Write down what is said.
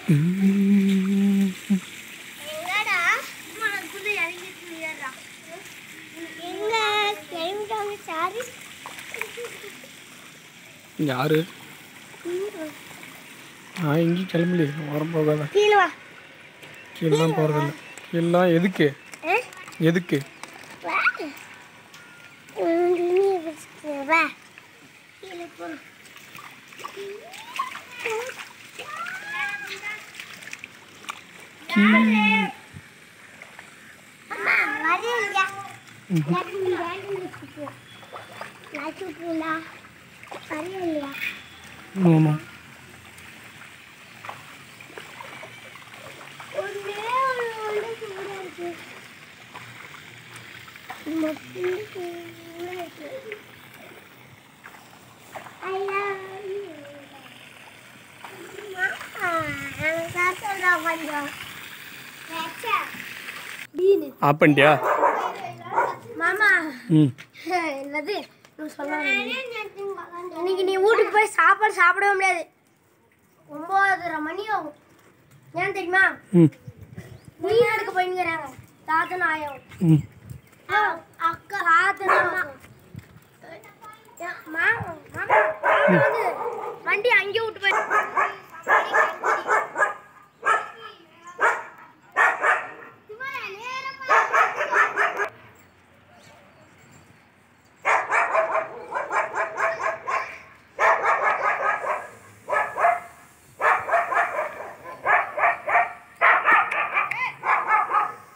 எங்கடா மனக்குள்ள இறங்கிட்டு ஏறா எங்க கிளம்பிட்டாங்க சாரி யாரு நான் எங்கேயும் கிளம்பலையே வரம் போகாத கீழே வா கீழெலாம் போகிறதில்ல கீழெலாம் எதுக்கு ஆ? எதுக்கு வா உம், துணியை வச்சுட்டு வா கீழே போ அம்மா வரீங்க நான் சுற்றுலா வரலையா ஆமாம் ஒண்ணே ஒண்ணு ஒண்ணு சூடா இருக்கு. மட்டும் சூடா இருக்கு. I love you. அம்மா, எனக்கு சாப்பிடுறா கொஞ்சம். ஏச்சா. பீனு. ஆப் பண்ணிட்டியா மாமா ம் என்னது நான் சொல்ல இன்னைக்கு நீ வீட்டுக்கு போய் சாப்பாடு சாப்பிடவே முடியாது ஒன்பதரை மணி ஆகும் ஏன் தெரியுமா ம் மீன் எடுக்க போயிருக்கிறாங்க தாத்தன் ஆயம் ம் அக்கா தாத்தன் அம்மா மாமா மாமா வந்து வண்டி அங்கேயே விட்டு போய்